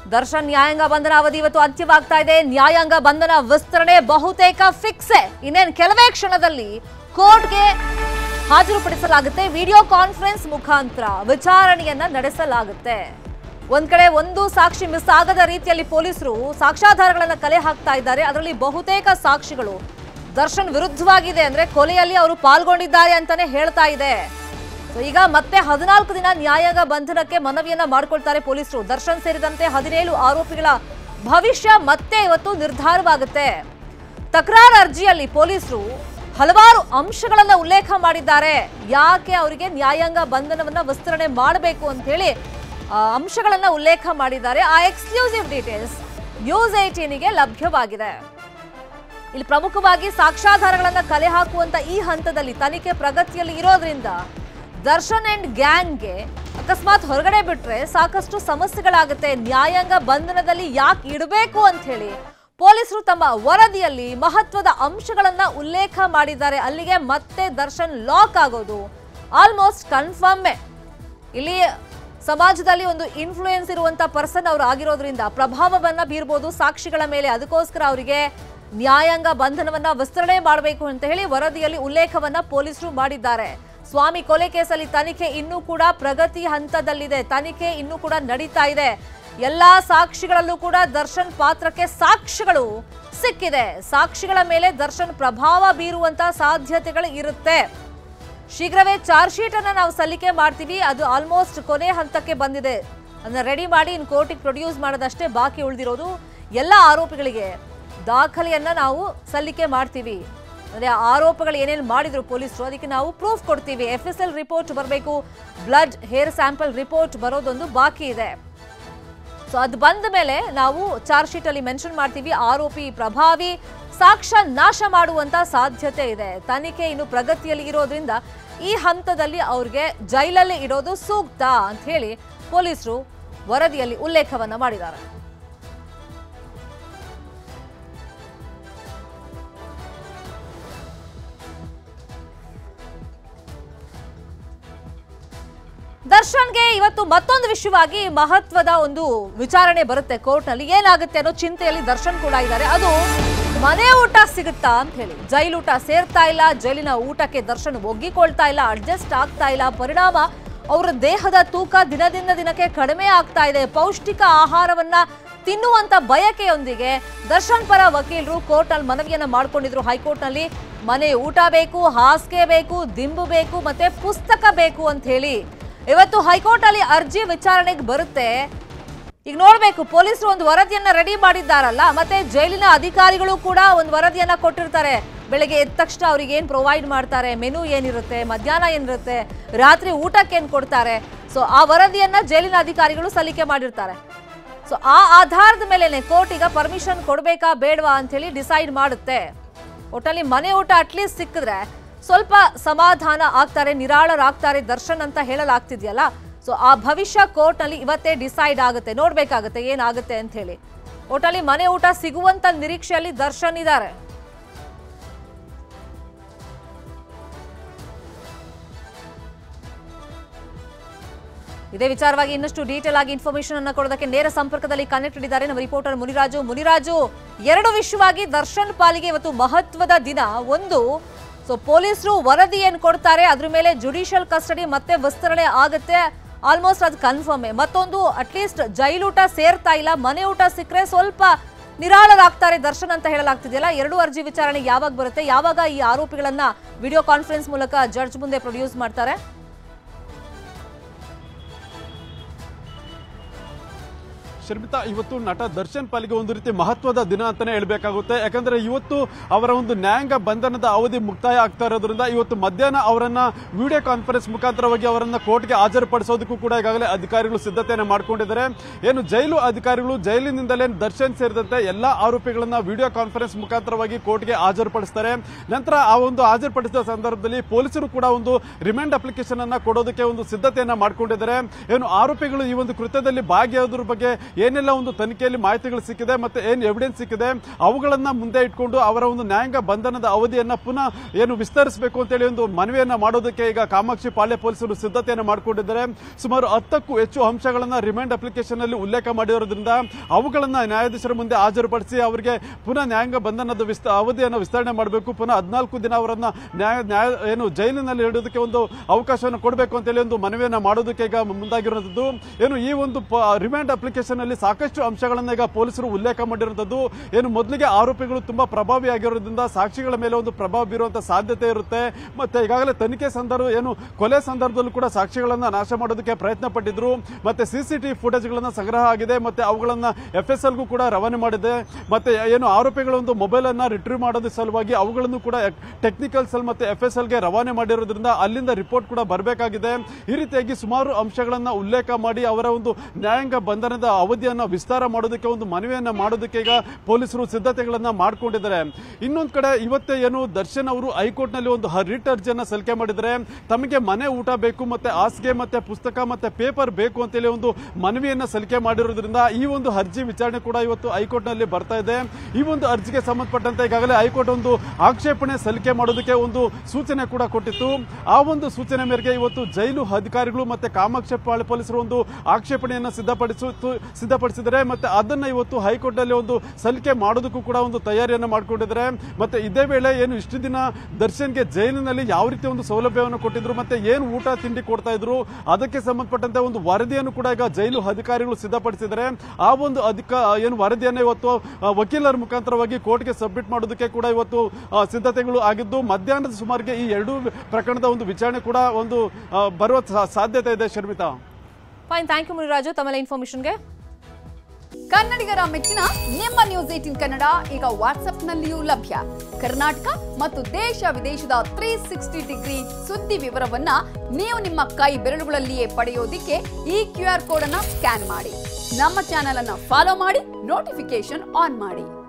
ದರ್ಶನ್ ನ್ಯಾಯಾಂಗ ಬಂಧನ ಅವಧಿ ಇವತ್ತು ಅಂತ್ಯವಾಗ್ತಾ ಇದೆ ನ್ಯಾಯಾಂಗ ಬಂಧನ ವಿಸ್ತರಣೆ ಬಹುತೇಕ ಫಿಕ್ಸೆ ಇನ್ನೇನು ಕೆಲವೇ ಕ್ಷಣದಲ್ಲಿ ಕೋರ್ಟ್ಗೆ ಹಾಜರುಪಡಿಸಲಾಗುತ್ತೆ ವಿಡಿಯೋ ಕಾನ್ಫರೆನ್ಸ್ ಮುಖಾಂತರ ವಿಚಾರಣೆಯನ್ನ ನಡೆಸಲಾಗುತ್ತೆ ಒಂದ್ ಕಡೆ ಒಂದು ಸಾಕ್ಷಿ ಮಿಸ್ ಆಗದ ರೀತಿಯಲ್ಲಿ ಪೊಲೀಸರು ಸಾಕ್ಷ್ಯಾಧಾರಗಳನ್ನ ಕಲೆ ಹಾಕ್ತಾ ಇದ್ದಾರೆ ಅದರಲ್ಲಿ ಬಹುತೇಕ ಸಾಕ್ಷಿಗಳು ದರ್ಶನ್ ವಿರುದ್ಧವಾಗಿದೆ ಅಂದ್ರೆ ಕೊಲೆಯಲ್ಲಿ ಅವರು ಪಾಲ್ಗೊಂಡಿದ್ದಾರೆ ಅಂತಾನೆ ಹೇಳ್ತಾ ಇದೆ ಸೊ ಈಗ ಮತ್ತೆ ಹದಿನಾಲ್ಕು ದಿನ ನ್ಯಾಯಾಂಗ ಬಂಧನಕ್ಕೆ ಮನವಿಯನ್ನ ಮಾಡ್ಕೊಳ್ತಾರೆ ಪೊಲೀಸರು ದರ್ಶನ್ ಸೇರಿದಂತೆ ಹದಿನೇಳು ಆರೋಪಿಗಳ ಭವಿಷ್ಯ ಮತ್ತೆ ಇವತ್ತು ನಿರ್ಧಾರವಾಗುತ್ತೆ ತಕರಾರು ಅರ್ಜಿಯಲ್ಲಿ ಪೊಲೀಸರು ಹಲವಾರು ಅಂಶಗಳನ್ನ ಉಲ್ಲೇಖ ಮಾಡಿದ್ದಾರೆ ಯಾಕೆ ಅವರಿಗೆ ನ್ಯಾಯಾಂಗ ಬಂಧನವನ್ನ ವಿಸ್ತರಣೆ ಮಾಡಬೇಕು ಅಂತ ಹೇಳಿ ಆ, ಅಂಶಗಳನ್ನ ಉಲ್ಲೇಖ ಮಾಡಿದ್ದಾರೆ ಆ ಎಕ್ಸ್ಕ್ಲೂಸಿವ್ ಡೀಟೇಲ್ಸ್ ನ್ಯೂಸ್ ಏಟೀನಿಗೆ ಲಭ್ಯವಾಗಿದೆ ಇಲ್ಲಿ ಪ್ರಮುಖವಾಗಿ ಸಾಕ್ಷ್ಯಾಧಾರಗಳನ್ನ ಕಲೆ ಹಾಕುವಂತ ಈ ಹಂತದಲ್ಲಿ ತನಿಖೆ ಪ್ರಗತಿಯಲ್ಲಿ ಇರೋದ್ರಿಂದ ದರ್ಶನ್ ಅಂಡ್ ಗ್ಯಾಂಗ್ಗೆ ಅಕಸ್ಮಾತ್ ಹೊರಗಡೆ ಬಿಟ್ರೆ ಸಾಕಷ್ಟು ಸಮಸ್ಯೆಗಳಾಗುತ್ತೆ ನ್ಯಾಯಾಂಗ ಬಂಧನದಲ್ಲಿ ಯಾಕೆ ಇಡಬೇಕು ಅಂತ ಹೇಳಿ ಪೊಲೀಸರು ತಮ್ಮ ವರದಿಯಲ್ಲಿ ಮಹತ್ವದ ಅಂಶಗಳನ್ನ ಉಲ್ಲೇಖ ಮಾಡಿದ್ದಾರೆ ಅಲ್ಲಿಗೆ ಮತ್ತೆ ದರ್ಶನ್ ಲಾಕ್ ಆಗೋದು ಆಲ್ಮೋಸ್ಟ್ ಕನ್ಫರ್ಮೇ ಇಲ್ಲಿ ಸಮಾಜದಲ್ಲಿ ಒಂದು ಇನ್ಫ್ಲೂಯೆನ್ಸ್ ಇರುವಂತ ಪರ್ಸನ್ ಅವರು ಆಗಿರೋದ್ರಿಂದ ಪ್ರಭಾವವನ್ನ ಬೀರ್ಬೋದು ಸಾಕ್ಷಿಗಳ ಮೇಲೆ ಅದಕ್ಕೋಸ್ಕರ ಅವರಿಗೆ ನ್ಯಾಯಾಂಗ ಬಂಧನವನ್ನ ವಿಸ್ತರಣೆ ಮಾಡಬೇಕು ಅಂತ ಹೇಳಿ ವರದಿಯಲ್ಲಿ ಉಲ್ಲೇಖವನ್ನ ಪೊಲೀಸರು ಮಾಡಿದ್ದಾರೆ ಸ್ವಾಮಿ ಕೊಲೆ ಕೇಸಲ್ಲಿ ತನಿಖೆ ಇನ್ನೂ ಕೂಡ ಪ್ರಗತಿ ಹಂತದಲ್ಲಿದೆ ತನಿಖೆ ಇನ್ನೂ ಕೂಡ ನಡೀತಾ ಇದೆ ಎಲ್ಲಾ ಸಾಕ್ಷಿಗಳಲ್ಲೂ ಕೂಡ ದರ್ಶನ್ ಪಾತ್ರಕ್ಕೆ ಸಾಕ್ಷ್ಯಗಳು ಸಿಕ್ಕಿದೆ ಸಾಕ್ಷಿಗಳ ಮೇಲೆ ದರ್ಶನ್ ಪ್ರಭಾವ ಬೀರುವಂತ ಸಾಧ್ಯತೆಗಳು ಇರುತ್ತೆ ಶೀಘ್ರವೇ ಚಾರ್ಜ್ ಶೀಟ್ ಅನ್ನ ನಾವು ಸಲ್ಲಿಕೆ ಮಾಡ್ತೀವಿ ಅದು ಆಲ್ಮೋಸ್ಟ್ ಕೊನೆ ಹಂತಕ್ಕೆ ಬಂದಿದೆ ಅದನ್ನ ರೆಡಿ ಮಾಡಿ ಇನ್ನು ಕೋರ್ಟಿಗೆ ಪ್ರೊಡ್ಯೂಸ್ ಮಾಡೋದಷ್ಟೇ ಬಾಕಿ ಉಳಿದಿರೋದು ಎಲ್ಲ ಆರೋಪಿಗಳಿಗೆ ದಾಖಲೆಯನ್ನ ನಾವು ಸಲ್ಲಿಕೆ ಮಾಡ್ತೀವಿ ಅಂದ್ರೆ ಆರೋಪಗಳು ಏನೇನು ಮಾಡಿದ್ರು ಪೊಲೀಸರು ಅದಕ್ಕೆ ನಾವು ಪ್ರೂಫ್ ಕೊಡ್ತೀವಿ ಎಫ್ ಎಸ್ ಎಲ್ ರಿಪೋರ್ಟ್ ಬರಬೇಕು ಬ್ಲಡ್ ಹೇರ್ ಸ್ಯಾಂಪಲ್ ರಿಪೋರ್ಟ್ ಬರೋದೊಂದು ಬಾಕಿ ಇದೆ ಸೊ ಅದು ಬಂದ ಮೇಲೆ ನಾವು ಚಾರ್ಜ್ ಶೀಟ್ ಅಲ್ಲಿ ಮೆನ್ಷನ್ ಮಾಡ್ತೀವಿ ಆರೋಪಿ ಪ್ರಭಾವಿ ಸಾಕ್ಷ್ಯ ನಾಶ ಮಾಡುವಂತ ಸಾಧ್ಯತೆ ಇದೆ ತನಿಖೆ ಇನ್ನು ಪ್ರಗತಿಯಲ್ಲಿ ಇರೋದ್ರಿಂದ ಈ ಹಂತದಲ್ಲಿ ಅವ್ರಿಗೆ ಜೈಲಲ್ಲಿ ಇಡೋದು ಸೂಕ್ತ ಅಂತ ಹೇಳಿ ಪೊಲೀಸರು ವರದಿಯಲ್ಲಿ ಉಲ್ಲೇಖವನ್ನ ಮಾಡಿದ್ದಾರೆ ದರ್ಶನ್ಗೆ ಇವತ್ತು ಮತ್ತೊಂದು ವಿಷಯವಾಗಿ ಮಹತ್ವದ ಒಂದು ವಿಚಾರಣೆ ಬರುತ್ತೆ ಕೋರ್ಟ್ನಲ್ಲಿ ಏನಾಗುತ್ತೆ ಅನ್ನೋ ಚಿಂತೆಯಲ್ಲಿ ದರ್ಶನ್ ಕೂಡ ಇದ್ದಾರೆ ಅದು ಮನೆ ಊಟ ಸಿಗುತ್ತಾ ಅಂತ ಹೇಳಿ ಜೈಲೂಟ ಸೇರ್ತಾ ಇಲ್ಲ ಜೈಲಿನ ಊಟಕ್ಕೆ ದರ್ಶನ್ ಒಗ್ಗಿಕೊಳ್ತಾ ಇಲ್ಲ ಅಡ್ಜಸ್ಟ್ ಆಗ್ತಾ ಇಲ್ಲ ಪರಿಣಾಮ ಅವರ ದೇಹದ ತೂಕ ದಿನದಿಂದ ದಿನಕ್ಕೆ ಕಡಿಮೆ ಆಗ್ತಾ ಇದೆ ಪೌಷ್ಟಿಕ ಆಹಾರವನ್ನ ತಿನ್ನುವಂತ ಬಯಕೆಯೊಂದಿಗೆ ದರ್ಶನ್ ಪರ ವಕೀಲರು ಕೋರ್ಟ್ನಲ್ಲಿ ಮನವಿಯನ್ನ ಮಾಡ್ಕೊಂಡಿದ್ರು ಹೈಕೋರ್ಟ್ನಲ್ಲಿ ಮನೆ ಊಟ ಬೇಕು ಹಾಸಿಗೆ ಬೇಕು ದಿಂಬು ಬೇಕು ಮತ್ತೆ ಪುಸ್ತಕ ಬೇಕು ಅಂತ ಹೇಳಿ ಇವತ್ತು ಹೈಕೋರ್ಟ್ ಅಲ್ಲಿ ಅರ್ಜಿ ವಿಚಾರಣೆಗೆ ಬರುತ್ತೆ ಈಗ ನೋಡ್ಬೇಕು ಪೊಲೀಸರು ಒಂದು ವರದಿಯನ್ನ ರೆಡಿ ಮಾಡಿದ್ದಾರಲ್ಲ ಮತ್ತೆ ಜೈಲಿನ ಅಧಿಕಾರಿಗಳು ಕೂಡ ಒಂದು ವರದಿಯನ್ನ ಕೊಟ್ಟಿರ್ತಾರೆ ಬೆಳಗ್ಗೆ ಎದ್ದ ತಕ್ಷಣ ಅವ್ರಿಗೆ ಏನ್ ಪ್ರೊವೈಡ್ ಮಾಡ್ತಾರೆ ಮೆನು ಏನಿರುತ್ತೆ ಮಧ್ಯಾಹ್ನ ಏನಿರುತ್ತೆ ರಾತ್ರಿ ಊಟಕ್ಕೆ ಏನ್ ಕೊಡ್ತಾರೆ ಸೊ ಆ ವರದಿಯನ್ನ ಜೈಲಿನ ಅಧಿಕಾರಿಗಳು ಸಲ್ಲಿಕೆ ಮಾಡಿರ್ತಾರೆ ಸೊ ಆ ಆಧಾರದ ಮೇಲೆನೆ ಕೋರ್ಟ್ ಈಗ ಪರ್ಮಿಷನ್ ಕೊಡ್ಬೇಕಾ ಬೇಡವಾ ಅಂತ ಹೇಳಿ ಡಿಸೈಡ್ ಮಾಡುತ್ತೆ ಒಟ್ಟಲ್ಲಿ ಮನೆ ಊಟ ಅಟ್ಲೀಸ್ಟ್ ಸಿಕ್ಕಿದ್ರೆ ಸ್ವಲ್ಪ ಸಮಾಧಾನ ಆಗ್ತಾರೆ ನಿರಾಳರಾಗ್ತಾರೆ ದರ್ಶನ್ ಅಂತ ಹೇಳಲಾಗ್ತಿದ್ಯಲ್ಲ ಸೊ ಆ ಭವಿಷ್ಯ ಕೋರ್ಟ್ನಲ್ಲಿ ಇವತ್ತೇ ಡಿಸೈಡ್ ಆಗುತ್ತೆ ನೋಡ್ಬೇಕಾಗುತ್ತೆ ಏನಾಗುತ್ತೆ ಅಂತ ಹೇಳಿ ಒಟ್ಟಲ್ಲಿ ಮನೆ ಊಟ ಸಿಗುವಂತ ನಿರೀಕ್ಷೆಯಲ್ಲಿ ದರ್ಶನ್ ಇದ್ದಾರೆ ಇದೇ ವಿಚಾರವಾಗಿ ಇನ್ನಷ್ಟು ಡೀಟೇಲ್ ಆಗಿ ಇನ್ಫಾರ್ಮೇಶನ್ ಅನ್ನ ಕೊಡೋದಕ್ಕೆ ನೇರ ಸಂಪರ್ಕದಲ್ಲಿ ಕನೆಕ್ಟ್ ಇದ್ದಾರೆ ನಮ್ಮ ರಿಪೋರ್ಟರ್ ಮುನಿರಾಜು ಮುನಿರಾಜು ಎರಡು ವಿಷಯವಾಗಿ ದರ್ಶನ್ ಪಾಲಿಗೆ ಇವತ್ತು ಮಹತ್ವದ ದಿನ ಒಂದು ಸೊ ಪೊಲೀಸರು ವರದಿ ಏನ್ ಕೊಡ್ತಾರೆ ಅದ್ರ ಮೇಲೆ ಜುಡಿಷಿಯಲ್ ಕಸ್ಟಡಿ ಮತ್ತೆ ವಿಸ್ತರಣೆ ಆಗುತ್ತೆ ಆಲ್ಮೋಸ್ಟ್ ಅದು ಕನ್ಫರ್ಮೇ ಮತ್ತೊಂದು ಅಟ್ಲೀಸ್ಟ್ ಜೈಲೂಟ ಸೇರ್ತಾ ಇಲ್ಲ ಮನೆ ಊಟ ಸಿಕ್ಕರೆ ಸ್ವಲ್ಪ ನಿರಾಳರಾಗ್ತಾರೆ ದರ್ಶನ್ ಅಂತ ಹೇಳಲಾಗ್ತಿದೆಯಲ್ಲ ಎರಡು ಅರ್ಜಿ ವಿಚಾರಣೆ ಯಾವಾಗ ಬರುತ್ತೆ ಯಾವಾಗ ಈ ಆರೋಪಿಗಳನ್ನ ವಿಡಿಯೋ ಕಾನ್ಫರೆನ್ಸ್ ಮೂಲಕ ಜಡ್ಜ್ ಮುಂದೆ ಪ್ರೊಡ್ಯೂಸ್ ಮಾಡ್ತಾರೆ ಶರ್ಮಿತಾ ಇವತ್ತು ನಟ ದರ್ಶನ್ ಪಾಲಿಗೆ ಒಂದು ರೀತಿ ಮಹತ್ವದ ದಿನ ಅಂತಾನೆ ಹೇಳ್ಬೇಕಾಗುತ್ತೆ ಯಾಕಂದ್ರೆ ಇವತ್ತು ಅವರ ಒಂದು ನ್ಯಾಯಾಂಗ ಬಂಧನದ ಅವಧಿ ಮುಕ್ತಾಯ ಆಗ್ತಾ ಇರೋದ್ರಿಂದ ಇವತ್ತು ಮಧ್ಯಾಹ್ನ ಅವರನ್ನ ವಿಡಿಯೋ ಕಾನ್ಫರೆನ್ಸ್ ಮುಖಾಂತರವಾಗಿ ಅವರನ್ನ ಕೋರ್ಟ್ಗೆ ಹಾಜರುಪಡಿಸೋದಕ್ಕೂ ಕೂಡ ಈಗಾಗಲೇ ಅಧಿಕಾರಿಗಳು ಸಿದ್ಧತೆಯನ್ನು ಮಾಡ್ಕೊಂಡಿದ್ದಾರೆ ಏನು ಜೈಲು ಅಧಿಕಾರಿಗಳು ಜೈಲಿನಿಂದಲೇ ದರ್ಶನ್ ಸೇರಿದಂತೆ ಎಲ್ಲಾ ಆರೋಪಿಗಳನ್ನ ವಿಡಿಯೋ ಕಾನ್ಫರೆನ್ಸ್ ಮುಖಾಂತರವಾಗಿ ಕೋರ್ಟ್ಗೆ ಹಾಜರುಪಡಿಸ್ತಾರೆ ನಂತರ ಆ ಒಂದು ಹಾಜರುಪಡಿಸಿದ ಸಂದರ್ಭದಲ್ಲಿ ಪೊಲೀಸರು ಕೂಡ ಒಂದು ರಿಮಾಂಡ್ ಅಪ್ಲಿಕೇಶನ್ ಅನ್ನ ಕೊಡೋದಕ್ಕೆ ಒಂದು ಸಿದ್ಧತೆಯನ್ನ ಮಾಡ್ಕೊಂಡಿದ್ದಾರೆ ಏನು ಆರೋಪಿಗಳು ಈ ಒಂದು ಕೃತ್ಯದಲ್ಲಿ ಭಾಗಿಯಾದ್ರ ಬಗ್ಗೆ ಏನೆಲ್ಲ ಒಂದು ತನಿಖೆಯಲ್ಲಿ ಮಾಹಿತಿಗಳು ಸಿಕ್ಕಿದೆ ಮತ್ತೆ ಏನು ಎವಿಡೆನ್ಸ್ ಸಿಕ್ಕಿದೆ ಅವುಗಳನ್ನ ಮುಂದೆ ಇಟ್ಕೊಂಡು ಅವರ ಒಂದು ನ್ಯಾಯಾಂಗ ಬಂಧನದ ಅವಧಿಯನ್ನ ಪುನಃ ಏನು ವಿಸ್ತರಿಸಬೇಕು ಅಂತೇಳಿ ಒಂದು ಮನವಿಯನ್ನ ಮಾಡೋದಕ್ಕೆ ಈಗ ಕಾಮಾಕ್ಷಿ ಪಾಳ್ಯ ಪೊಲೀಸರು ಸಿದ್ಧತೆಯನ್ನು ಮಾಡಿಕೊಂಡಿದ್ದಾರೆ ಸುಮಾರು ಹತ್ತಕ್ಕೂ ಹೆಚ್ಚು ಅಂಶಗಳನ್ನ ರಿಮೈಂಡ್ ಅಪ್ಲಿಕೇಶನ್ ಅಲ್ಲಿ ಉಲ್ಲೇಖ ಮಾಡಿರೋದ್ರಿಂದ ಅವುಗಳನ್ನ ನ್ಯಾಯಾಧೀಶರ ಮುಂದೆ ಹಾಜರುಪಡಿಸಿ ಅವರಿಗೆ ಪುನಃ ನ್ಯಾಯಾಂಗ ಬಂಧನದ ವಿಸ್ತ ಅವಧಿಯನ್ನು ವಿಸ್ತರಣೆ ಮಾಡಬೇಕು ಪುನಃ ಹದಿನಾಲ್ಕು ದಿನ ಅವರನ್ನ ನ್ಯಾಯ ನ್ಯಾಯ ಏನು ಜೈಲಿನಲ್ಲಿ ಇಡೋದಕ್ಕೆ ಒಂದು ಅವಕಾಶವನ್ನು ಕೊಡಬೇಕು ಅಂತೇಳಿ ಒಂದು ಮನವಿಯನ್ನ ಮಾಡೋದಕ್ಕೆ ಈಗ ಮುಂದಾಗಿರುವಂತದ್ದು ಏನು ಈ ಒಂದು ರಿಮೈಂಡ್ ಅಪ್ಲಿಕೇಶನ್ ಅಲ್ಲಿ ಸಾಕಷ್ಟು ಅಂಶಗಳನ್ನ ಈಗ ಪೊಲೀಸರು ಉಲ್ಲೇಖ ಮಾಡಿರುವಂತದ್ದು ಏನು ಮೊದಲಿಗೆ ಆರೋಪಿಗಳು ತುಂಬಾ ಪ್ರಭಾವಿ ಆಗಿರೋದ್ರಿಂದ ಸಾಕ್ಷಿಗಳ ಮೇಲೆ ಒಂದು ಪ್ರಭಾವ ಬೀರುವಂತ ಸಾಧ್ಯತೆ ಇರುತ್ತೆ ಮತ್ತೆ ಈಗಾಗಲೇ ತನಿಖೆ ಸಂದರ್ಭ ಏನು ಕೊಲೆ ಸಂದರ್ಭದಲ್ಲೂ ಕೂಡ ಸಾಕ್ಷಿಗಳನ್ನ ನಾಶ ಮಾಡೋದಕ್ಕೆ ಪ್ರಯತ್ನ ಪಟ್ಟಿದ್ರು ಮತ್ತೆ ಸಿಸಿಟಿವಿ ಫುಟೇಜ್ಗಳನ್ನ ಸಂಗ್ರಹ ಆಗಿದೆ ಮತ್ತೆ ಅವುಗಳನ್ನ ಎಫ್ ಎಸ್ ಎಲ್ಗೂ ಕೂಡ ರವಾನೆ ಮಾಡಿದೆ ಮತ್ತೆ ಏನು ಆರೋಪಿಗಳ ಒಂದು ಮೊಬೈಲ್ ಅನ್ನ ರಿಟ್ರೀವ್ ಮಾಡೋದ್ರ ಸಲುವಾಗಿ ಅವುಗಳನ್ನು ಕೂಡ ಟೆಕ್ನಿಕಲ್ ಸೆಲ್ ಮತ್ತೆ ಎಫ್ ಎಸ್ ಎಲ್ಗೆ ರವಾನೆ ಮಾಡಿರೋದ್ರಿಂದ ಅಲ್ಲಿಂದ ರಿಪೋರ್ಟ್ ಕೂಡ ಬರಬೇಕಾಗಿದೆ ಈ ರೀತಿಯಾಗಿ ಸುಮಾರು ಅಂಶಗಳನ್ನ ಉಲ್ಲೇಖ ಮಾಡಿ ಅವರ ಒಂದು ನ್ಯಾಯಾಂಗ ಬಂಧನದ ಅವಧಿಯನ್ನ ವಿಸ್ತಾರ ಮಾಡೋದಕ್ಕೆ ಒಂದು ಮನವಿಯನ್ನ ಮಾಡೋದಕ್ಕೆ ಈಗ ಪೊಲೀಸರು ಸಿದ್ಧತೆಗಳನ್ನ ಮಾಡ್ಕೊಂಡಿದ್ದಾರೆ ಇನ್ನೊಂದ್ ಕಡೆ ಇವತ್ತೇ ಏನು ದರ್ಶನ್ ಅವರು ಹೈಕೋರ್ಟ್ ನಲ್ಲಿ ಒಂದು ರಿಟ್ ಅರ್ಜಿಯನ್ನ ಸಲ್ಲಿಕೆ ಮಾಡಿದರೆ ತಮಗೆ ಮನೆ ಊಟ ಬೇಕು ಮತ್ತೆ ಹಾಸಿಗೆ ಮತ್ತೆ ಪುಸ್ತಕ ಮತ್ತೆ ಪೇಪರ್ ಬೇಕು ಅಂತೇಳಿ ಒಂದು ಮನವಿಯನ್ನ ಸಲ್ಲಿಕೆ ಮಾಡಿರೋದ್ರಿಂದ ಈ ಒಂದು ಅರ್ಜಿ ವಿಚಾರಣೆ ಕೂಡ ಇವತ್ತು ಹೈಕೋರ್ಟ್ ನಲ್ಲಿ ಬರ್ತಾ ಇದೆ ಈ ಒಂದು ಅರ್ಜಿಗೆ ಸಂಬಂಧಪಟ್ಟಂತೆ ಈಗಾಗಲೇ ಹೈಕೋರ್ಟ್ ಒಂದು ಆಕ್ಷೇಪಣೆ ಸಲ್ಲಿಕೆ ಮಾಡೋದಕ್ಕೆ ಒಂದು ಸೂಚನೆ ಕೂಡ ಕೊಟ್ಟಿತ್ತು ಆ ಒಂದು ಸೂಚನೆ ಮೇರೆಗೆ ಇವತ್ತು ಜೈಲು ಅಧಿಕಾರಿಗಳು ಮತ್ತೆ ಕಾಮಾಕ್ಷ ಪಾಳ್ಯ ಪೊಲೀಸರು ಒಂದು ಆಕ್ಷೇಪಣೆಯನ್ನ ಸಿದ್ಧಪಡಿಸು ಸಿದ್ಧಪಡಿಸಿದ್ದಾರೆ ಮತ್ತೆ ಅದನ್ನ ಇವತ್ತು ಹೈಕೋರ್ಟ್ ನಲ್ಲಿ ಒಂದು ಸಲ್ಲಿಕೆ ಮಾಡೋದಕ್ಕೂ ಕೂಡ ಒಂದು ತಯಾರಿಯನ್ನ ಮಾಡ್ಕೊಂಡಿದ್ದಾರೆ ಮತ್ತೆ ಇದೇ ವೇಳೆ ಏನು ಇಷ್ಟು ದಿನ ದರ್ಶನ್ಗೆ ಜೈಲಿನಲ್ಲಿ ಯಾವ ರೀತಿ ಒಂದು ಸೌಲಭ್ಯವನ್ನು ಕೊಟ್ಟಿದ್ರು ಮತ್ತೆ ಏನು ಊಟ ತಿಂಡಿ ಕೊಡ್ತಾ ಇದ್ರು ಅದಕ್ಕೆ ಸಂಬಂಧಪಟ್ಟಂತೆ ಒಂದು ವರದಿಯನ್ನು ಕೂಡ ಈಗ ಜೈಲು ಅಧಿಕಾರಿಗಳು ಸಿದ್ಧಪಡಿಸಿದ್ದಾರೆ ಆ ಒಂದು ಅಧಿಕ ಏನು ವರದಿಯನ್ನು ಇವತ್ತು ಆ, ವಕೀಲರ ಮುಖಾಂತರವಾಗಿ ಕೋರ್ಟ್ಗೆ ಸಬ್ಮಿಟ್ ಮಾಡೋದಕ್ಕೆ ಕೂಡ ಇವತ್ತು ಆ, ಸಿದ್ಧತೆಗಳು ಆಗಿದ್ದು ಮಧ್ಯಾಹ್ನದ ಸುಮಾರಿಗೆ ಈ ಎರಡೂ ಪ್ರಕರಣದ ಒಂದು ವಿಚಾರಣೆ ಕೂಡ ಒಂದು ಆ, ಬರುವ ಸಾ- ಸಾಧ್ಯತೆ ಇದೆ Sharmita fine thank you Muniraju ತಮ್ಮೆಲ್ಲ ಇನ್ಫಾರ್ಮೇಶನ್ಗೆ ಕನ್ನಡಿಗರ ಮೆಚ್ಚಿನ ನಿಮ್ಮ ನ್ಯೂಸ್ ಏಟಿನ್ ಕನ್ನಡ ಈಗ ವಾಟ್ಸ್ಆಪ್ನಲ್ಲಿಯೂ ಲಭ್ಯ ಕರ್ನಾಟಕ ಮತ್ತು ದೇಶ ವಿದೇಶದ ತ್ರೀ ಸಿಕ್ಸ್ಟಿ ಡಿಗ್ರಿ ಸುದ್ದಿ ವಿವರವನ್ನ ನೀವು ನಿಮ್ಮ ಕೈ ಬೆರಳುಗಳಲ್ಲಿಯೇ ಪಡೆಯೋದಿಕ್ಕೆ ಈ ಕ್ಯೂ ಆರ್ ಕೋಡ್ ಅನ್ನ ಸ್ಕ್ಯಾನ್ ಮಾಡಿ ನಮ್ಮ ಚಾನೆಲ್ ಅನ್ನ ಫಾಲೋ ಮಾಡಿ ನೋಟಿಫಿಕೇಶನ್ ಆನ್ ಮಾಡಿ